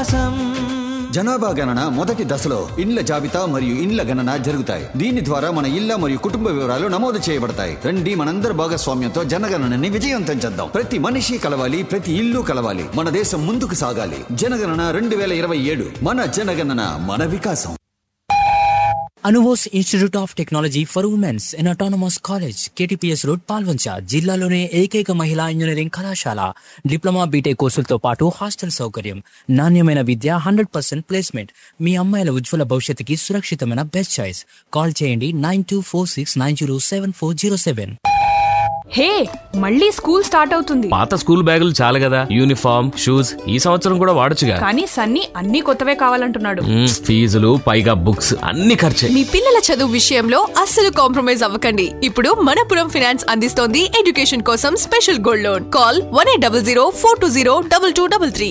వికాసం జనాభా గణన మొదటి దశలో ఇండ్ల జాబితా మరియు ఇండ్ల గణన జరుగుతాయి దీని ద్వారా మన ఇళ్ల మరియు కుటుంబ వివరాలు నమోదు చేయబడతాయి రండి మనందరి భాగస్వామ్యంతో జనగణనని విజయవంతం చేద్దాం ప్రతి మనిషి కలవాలి ప్రతి ఇల్లు కలవాలి మన దేశం ముందుకు సాగాలి జనగణన రెండు వేల ఇరవై ఏడు మన జనగణన మన వికాసం Anuvos institute of technology for womens in autonomous college KTPS road Palvancha జిల్లాలోనే ఏకైక మహిళా ఇంజనీరింగ్ కళాశాల డిప్లొమా బీటెక్ కోర్సులతో పాటు హాస్టల్ సౌకర్యం నాణ్యమైన విద్య హండ్రెడ్ పర్సెంట్ ప్లేస్మెంట్ మీ అమ్మాయిల ఉజ్వల భవిష్యత్తుకి సురక్షితమైన బెస్ట్ చాయిస్ కాల్ చేయండి nine two four six nine zero seven four zero seven hey మళ్ళీ స్కూల్ స్టార్ట్ అవుతుంది పాత స్కూల్ బ్యాగులు చాలు కదా యూనిఫామ్ షూస్ ఈ సంవత్సరం కూడా వాడొచ్చుగా కానీ సన్నీ అన్ని కొత్తవే కావాలంటున్నాడు మ్మ్, ఫీజులు పైగా బుక్స్ అన్ని ఖర్చే మీ పిల్లల చదువు విషయంలో అస్సలు కాంప్రమైజ్ అవ్వకండి ఇప్పుడు మనపురం ఫినాన్స్ అందిస్తోంది ఎడ్యుకేషన్ కోసం special gold loan call one eight double zero four two zero double two double three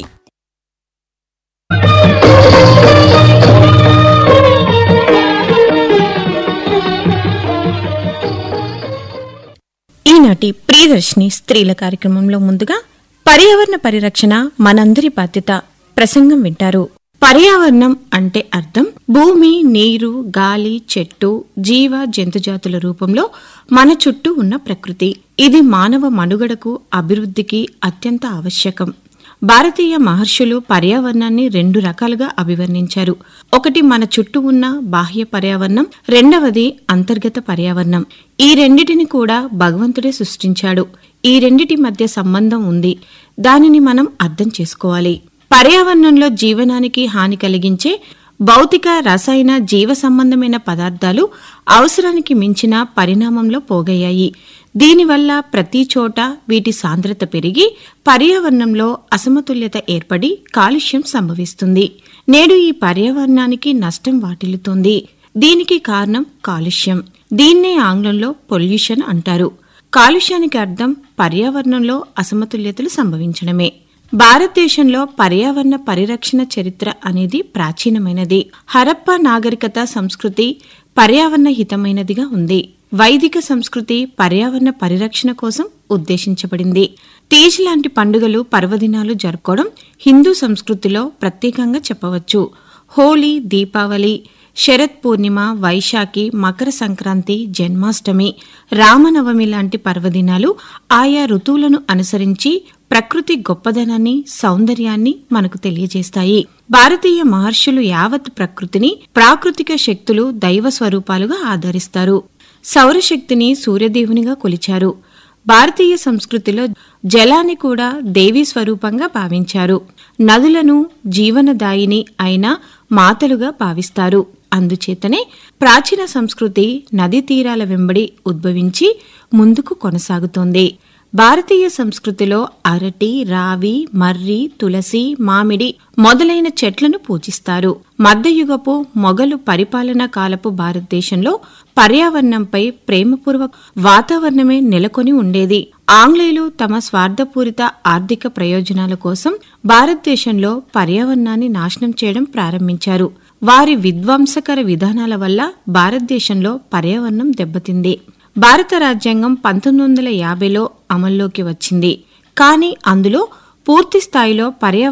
ఈనాటి ప్రియదర్శిని స్త్రీల కార్యక్రమంలో ముందుగా పర్యావరణ పరిరక్షణ మనందరి బాధ్యత ప్రసంగం వింటారు పర్యావరణం అంటే అర్థం భూమి నీరు గాలి చెట్టు జీవ జంతుజాతుల రూపంలో మన చుట్టూ ఉన్న ప్రకృతి ఇది మానవ మనుగడకు అభివృద్ధికి అత్యంత ఆవశ్యకం భారతీయ మహర్షులు పర్యావరణాన్ని రెండు రకాలుగా అభివర్ణించారు ఒకటి మన చుట్టూ ఉన్న బాహ్య పర్యావరణం రెండవది అంతర్గత పర్యావరణం ఈ రెండిటిని కూడా భగవంతుడే సృష్టించాడు ఈ రెండిటి మధ్య సంబంధం ఉంది దానిని మనం అర్థం చేసుకోవాలి పర్యావరణంలో జీవనానికి హాని కలిగించే భౌతిక రసాయన జీవ సంబంధమైన పదార్థాలు అవసరానికి మించిన పరిణామంలో పోగయ్యాయి దీనివల్ల ప్రతి చోట వీటి సాంద్రత పెరిగి పర్యావరణంలో అసమతుల్యత ఏర్పడి కాలుష్యం సంభవిస్తుంది నేడు ఈ పర్యావరణానికి నష్టం వాటిల్లుతోంది దీనికి కారణం కాలుష్యం దీన్నే ఆంగ్లంలో పొల్యూషన్ అంటారు కాలుష్యానికి అర్థం పర్యావరణంలో అసమతుల్యతలు సంభవించడమే భారతదేశంలో పర్యావరణ పరిరక్షణ చరిత్ర అనేది ప్రాచీనమైనది హరప్ప నాగరికత సంస్కృతి పర్యావరణ హితమైనదిగా ఉంది వైదిక సంస్కృతి పర్యావరణ పరిరక్షణ కోసం ఉద్దేశించబడింది తీజ్ లాంటి పండుగలు పర్వదినాలు జరుపుకోవడం హిందూ సంస్కృతిలో ప్రత్యేకంగా చెప్పవచ్చు హోలీ దీపావళి శరత్ పూర్ణిమ వైశాఖి మకర సంక్రాంతి జన్మాష్టమి రామనవమి లాంటి పర్వదినాలు ఆయా ఋతువులను అనుసరించి ప్రకృతి గొప్పదనాన్ని సౌందర్యాన్ని మనకు తెలియజేస్తాయి భారతీయ మహర్షులు యావత్ ప్రకృతిని ప్రాకృతిక శక్తులు దైవ స్వరూపాలుగా ఆదరిస్తారు సౌరశక్తిని సూర్యదేవునిగా కొలిచారు భారతీయ సంస్కృతిలో జలాన్ని కూడా దేవీ స్వరూపంగా భావించారు నదులను జీవనదాయిని అయిన మాతలుగా భావిస్తారు అందుచేతనే ప్రాచీన సంస్కృతి నదీ తీరాల వెంబడి ఉద్భవించి ముందుకు కొనసాగుతోంది భారతీయ సంస్కృతిలో అరటి రావి మర్రి తులసి మామిడి మొదలైన చెట్లను పూజిస్తారు మధ్యయుగపు మొఘలు పరిపాలనా కాలపు భారతదేశంలో పర్యావరణంపై ప్రేమపూర్వక వాతావరణమే నెలకొని ఉండేది ఆంగ్లేయులు తమ స్వార్థపూరిత ఆర్థిక ప్రయోజనాల కోసం భారతదేశంలో పర్యావరణాన్ని నాశనం చేయడం ప్రారంభించారు వారి విధ్వంసకర విధానాల వల్ల భారతదేశంలో పర్యావరణం దెబ్బతింది భారత రాజ్యాంగం పంతొమ్మిది వందల యాభైలో అమల్లోకి వచ్చింది కానీ అందులో పూర్తి స్థాయిలో పర్యావరణ